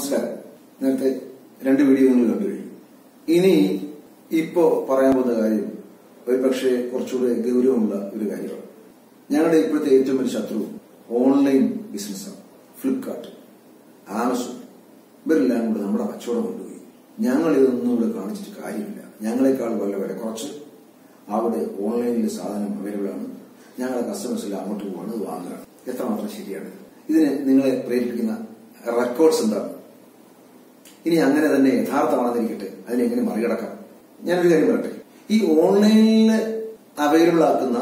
നമസ്കാരം നേരത്തെ രണ്ട് വീഡിയോ നിങ്ങൾ കണ്ടു കഴിഞ്ഞു ഇനി ഇപ്പോ പറയാൻ പോകുന്ന കാര്യം ഒരു പക്ഷേ കുറച്ചുകൂടെ ഗൗരവമുള്ള ഒരു കാര്യമാണ് ഞങ്ങളുടെ ഇപ്പോഴത്തെ ഏറ്റവും വലിയ ശത്രു ഓൺലൈൻ ബിസിനസ്സാണ് ഫ്ലിപ്കാർട്ട് ആമസോൺ ഇവരെല്ലാം കൂടെ നമ്മുടെ കച്ചവടം കൊണ്ടുപോയി ഞങ്ങൾ ഇതൊന്നും ഇവിടെ കാണിച്ചിട്ട് കാര്യമില്ല ഞങ്ങളെക്കാൾ വളരെ വില കുറച്ച് അവിടെ ഓൺലൈനിൽ സാധനം അവൈലബിൾ ആണ് ഞങ്ങളുടെ കസ്റ്റമേഴ്സ് എല്ലാം അങ്ങോട്ട് പോവാണ് ഇത് വാങ്ങുകയാണ് എത്രമാത്രം ശരിയാണ് ഇതിന് നിങ്ങളെ പ്രേരിപ്പിക്കുന്ന റെക്കോർഡ്സ് എന്താണ് ഇനി അങ്ങനെ തന്നെ യഥാർത്ഥമാണെന്നിരിക്കട്ടെ അതിനെങ്ങനെ മറികടക്കാം ഞാനൊരു കാര്യം പറയട്ടെ ഈ ഓൺലൈനിൽ അവൈലബിൾ ആക്കുന്ന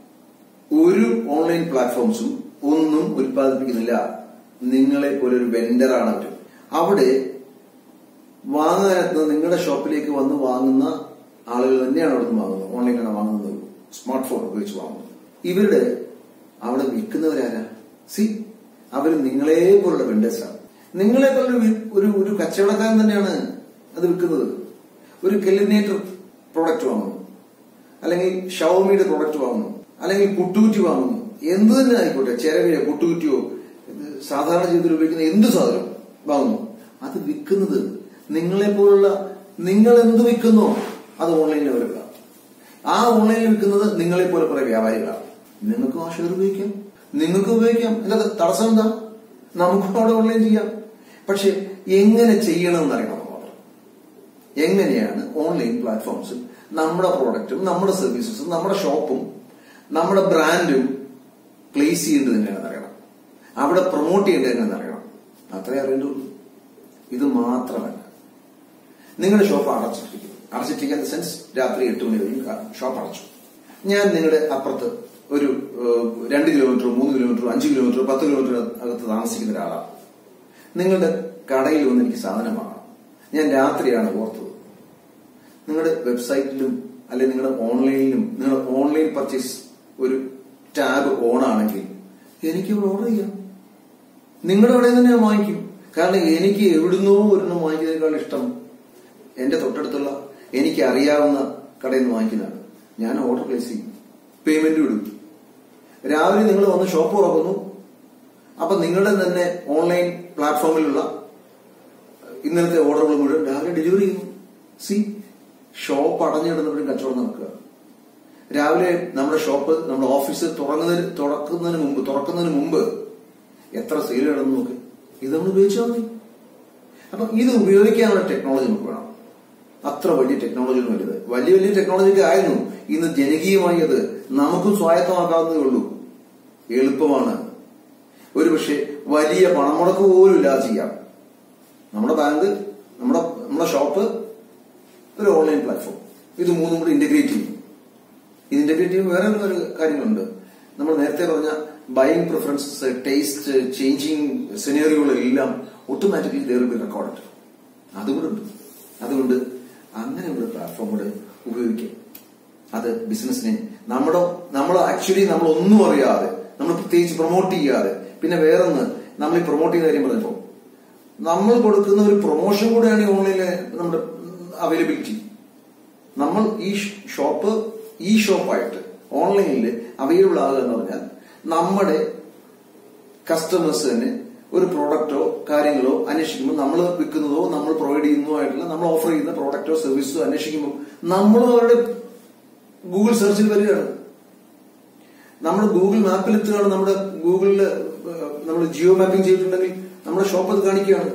ഒരു ഓൺലൈൻ പ്ലാറ്റ്ഫോംസും ഒന്നും ഉൽപ്പാദിപ്പിക്കുന്നില്ല നിങ്ങളെ പോലെ ഒരു വെണ്ടറാണ് അവർ അവിടെ വാങ്ങാനെത്തുന്ന നിങ്ങളുടെ ഷോപ്പിലേക്ക് വന്ന് വാങ്ങുന്ന ആളുകൾ തന്നെയാണ് അവിടുന്ന് വാങ്ങുന്നത് ഓൺലൈനാണ് വാങ്ങുന്നത് സ്മാർട്ട് ഫോൺ ഉപയോഗിച്ച് വാങ്ങുന്നത് ഇവരുടെ അവിടെ വിൽക്കുന്നവരാരാ സി അവർ നിങ്ങളെ പോലുള്ള വെണ്ടേഴ്സാണ് നിങ്ങളെ പോലുള്ള വി- ഒരു ഒരു കച്ചവടക്കാരൻ തന്നെയാണ് അത് വിൽക്കുന്നത് ഒരു കെലിനേറ്റർ പ്രോഡക്റ്റ് വാങ്ങുന്നു അല്ലെങ്കിൽ ഷവമിയുടെ പ്രോഡക്റ്റ് വാങ്ങുന്നു അല്ലെങ്കിൽ പുട്ടുകുറ്റി വാങ്ങുന്നു എന്ത് തന്നെ ആയിക്കോട്ടെ ചിരവിയോ പുട്ടുകുറ്റിയോ ഇത് സാധാരണ ജീവിതത്തിൽ ഉപയോഗിക്കുന്ന എന്ത് സാധനം വാങ്ങുന്നു അത് വിൽക്കുന്നത് നിങ്ങളെ പോലുള്ള നിങ്ങൾ എന്ത് വിൽക്കുന്നോ അത് ഓൺലൈനിൽ അവൈലബിളാണ് ആ ഓൺലൈനിൽ വിൽക്കുന്നത് നിങ്ങളെ പോലെ കുറെ വ്യാപാരികളാണ് നിങ്ങൾക്കും ആ ഷെയർ ഉപയോഗിക്കാം നിങ്ങൾക്ക് ഉപയോഗിക്കാം എന്താ തടസ്സം എന്താ നമുക്കും അവിടെ ഓൺലൈൻ ചെയ്യാം പക്ഷെ എങ്ങനെ ചെയ്യണമെന്ന് അറിയണം മാത്രം എങ്ങനെയാണ് ഓൺലൈൻ പ്ലാറ്റ്ഫോംസിൽ നമ്മുടെ പ്രോഡക്റ്റും നമ്മുടെ സർവീസസും നമ്മുടെ ഷോപ്പും നമ്മുടെ ബ്രാൻഡും പ്ലേസ് ചെയ്യേണ്ടത് എങ്ങനെയാണെന്ന് അറിയണം അവിടെ പ്രൊമോട്ട് ചെയ്യേണ്ടത് എങ്ങനെയാണെന്ന് അറിയണം അത്രേ അറിയേണ്ടുള്ളൂ ഇത് മാത്രമല്ല നിങ്ങളുടെ ഷോപ്പ് അടച്ചിട്ടിരിക്കുന്നു അടച്ചിട്ടിരിക്കുന്ന സെൻസ് രാത്രി എട്ട് മണി കഴിഞ്ഞ് ഷോപ്പ് അടച്ചു ഞാൻ നിങ്ങളുടെ അപ്പുറത്ത് ഒരു ഏഹ്, രണ്ട് കിലോമീറ്റർ മൂന്ന് കിലോമീറ്റർ അഞ്ച് കിലോമീറ്റർ പത്ത് കിലോമീറ്റർ അകത്ത് താമസിക്കുന്ന ഒരാളാണ് നിങ്ങളുടെ കടയിൽ വന്ന് എനിക്ക് സാധനം വാങ്ങണം ഞാൻ രാത്രിയാണ് ഓർത്തത് നിങ്ങളുടെ വെബ്സൈറ്റിലും അല്ലെങ്കിൽ നിങ്ങളുടെ ഓൺലൈനിലും നിങ്ങളുടെ ഓൺലൈൻ പർച്ചേസ് ഒരു ടാബ് ഓൺ ആണെങ്കിൽ എനിക്ക് ഇവിടെ ഓർഡർ ചെയ്യാം നിങ്ങളുടെ അവിടെ തന്നെ ഞാൻ വാങ്ങിക്കും കാരണം എനിക്ക് എവിടുന്നോ ഒരെണ്ണം വാങ്ങിക്കുന്നതിനേക്കാൾ ഇഷ്ടം എന്റെ തൊട്ടടുത്തുള്ള എനിക്ക് അറിയാവുന്ന കടയിൽ നിന്ന് വാങ്ങിക്കുന്നതാണ് ഞാൻ ഓർഡർ പ്ലേസ് ചെയ്യും പേയ്മെന്റ് ഇടും രാവിലെ നിങ്ങൾ വന്ന് ഷോപ്പ് തുറക്കുന്നു അപ്പൊ നിങ്ങളുടെ തന്നെ ഓൺലൈൻ പ്ലാറ്റ്ഫോമിലുള്ള ഇന്നലത്തെ ഓർഡറുകൾ മുഴുവൻ രാവിലെ ഡെലിവറി ചെയ്യുന്നു സി ഷോപ്പ് അടഞ്ഞിടുന്നവരും കച്ചവടം നടക്കുക രാവിലെ നമ്മുടെ ഷോപ്പ് നമ്മുടെ ഓഫീസ് തുറന്നതിന് തുറക്കുന്നതിന് മുമ്പ് തുറക്കുന്നതിന് മുമ്പ് എത്ര സെയിൽ നടന്നു നോക്ക് ഇത് നമ്മൾ ഉപയോഗിച്ചാൽ മതി അപ്പൊ ഇത് ഉപയോഗിക്കാനുള്ള ടെക്നോളജി നമുക്ക് വേണം അത്ര വലിയ ടെക്നോളജി ഒന്നും വലുത് വലിയ വലിയ ടെക്നോളജി ഒക്കെ ആയിരുന്നു ഇന്ന് ജനകീയമായി അത് നമുക്കും സ്വായത്തമാക്കാവുന്നതേ ഉള്ളൂ എളുപ്പമാണ് ഒരുപക്ഷെ വലിയ പണമുടക്ക് പോലും ഇല്ലാതെ ചെയ്യാം നമ്മുടെ ബാങ്ക് നമ്മുടെ നമ്മുടെ ഷോപ്പ് ഒരു ഓൺലൈൻ പ്ലാറ്റ്ഫോം ഇത് മൂന്നും കൂടി ഇന്റഗ്രേറ്റ് ചെയ്യും ഇത് ഇന്റഗ്രേറ്റ് ചെയ്യുമ്പോൾ വേറെ ഒരു കാര്യങ്ങളുണ്ട് നമ്മൾ നേരത്തെ പറഞ്ഞ ബൈങ് പ്രിഫറൻസസ് ടേസ്റ്റ് ചേഞ്ചിങ് സിനേറിയോകളെല്ലാം ഓട്ടോമാറ്റിക്കലി ദർ ബി റെക്കോർഡ് അതുകൂടെ ഉണ്ട് അതുകൊണ്ട് അങ്ങനെ ഒരു പ്ലാറ്റ്ഫോം കൂടെ ഉപയോഗിക്കാം അത് ബിസിനസിനെ നമ്മുടെ നമ്മൾ ആക്ച്വലി നമ്മൾ ഒന്നും അറിയാതെ നമ്മൾ പ്രത്യേകിച്ച് പ്രൊമോട്ട് ചെയ്യാതെ പിന്നെ വേറൊന്ന് നമ്മൾ ഈ പ്രൊമോട്ട് ചെയ്യുന്ന കാര്യം പറഞ്ഞപ്പോ നമ്മൾ കൊടുക്കുന്ന ഒരു പ്രൊമോഷൻ കൂടെയാണ് ഈ ഓൺലൈനിലെ നമ്മുടെ അവൈലബിലിറ്റി നമ്മൾ ഈ ഷോപ്പ് ഈ ഷോപ്പായിട്ട് ഓൺലൈനിൽ അവൈലബിൾ ആകുക എന്ന് പറഞ്ഞാൽ നമ്മുടെ കസ്റ്റമേഴ്സ് തന്നെ ഒരു പ്രോഡക്റ്റോ കാര്യങ്ങളോ അന്വേഷിക്കുമ്പോൾ നമ്മൾ വിൽക്കുന്നതോ നമ്മൾ പ്രൊവൈഡ് ചെയ്യുന്നതോ ആയിട്ടുള്ള നമ്മൾ ഓഫർ ചെയ്യുന്ന പ്രോഡക്റ്റോ സർവീസോ അന്വേഷിക്കുമ്പോൾ നമ്മളും അവരുടെ ഗൂഗിൾ സെർച്ചിൽ വരികയാണ് നമ്മൾ ഗൂഗിൾ മാപ്പിൽ എത്തുകയാണ് നമ്മുടെ ഗൂഗിളിൽ നമ്മൾ ജിയോ മാപ്പിംഗ് ചെയ്തിട്ടുണ്ടെങ്കിൽ നമ്മുടെ ഷോപ്പ് അത് കാണിക്കുകയാണ്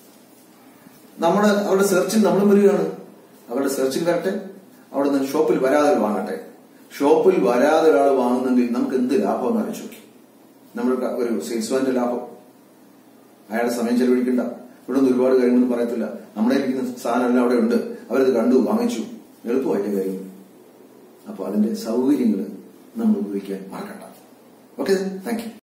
നമ്മുടെ അവരുടെ സെർച്ചിൽ നമ്മളും വരികയാണ് അവരുടെ സെർച്ചിൽ വരട്ടെ അവിടെ നിന്ന് ഷോപ്പിൽ വരാതെ വാങ്ങട്ടെ ഷോപ്പിൽ വരാതെ ഒരാൾ വാങ്ങുന്നെങ്കിൽ നമുക്ക് എന്ത് ലാഭം എന്ന് അറിയിച്ചു നോക്കി നമ്മൾ ഒരു സെയിൽസ്മാന്റെ ലാഭം അയാളുടെ സമയം ചെലവഴിക്കണ്ട ഇവിടെ നിന്ന് ഒരുപാട് കാര്യങ്ങളൊന്നും പറയത്തില്ല നമ്മുടെ ഇരിക്കുന്ന സാധനം എല്ലാം അവിടെ ഉണ്ട് അവരത് കണ്ടു വാങ്ങിച്ചു എളുപ്പമായിട്ട് കാര്യം അപ്പൊ അതിന്റെ സൗകര്യങ്ങൾ നമ്മൾ ഉപയോഗിക്കാൻ മറക്കണ്ട ഓക്കെ താങ്ക് യു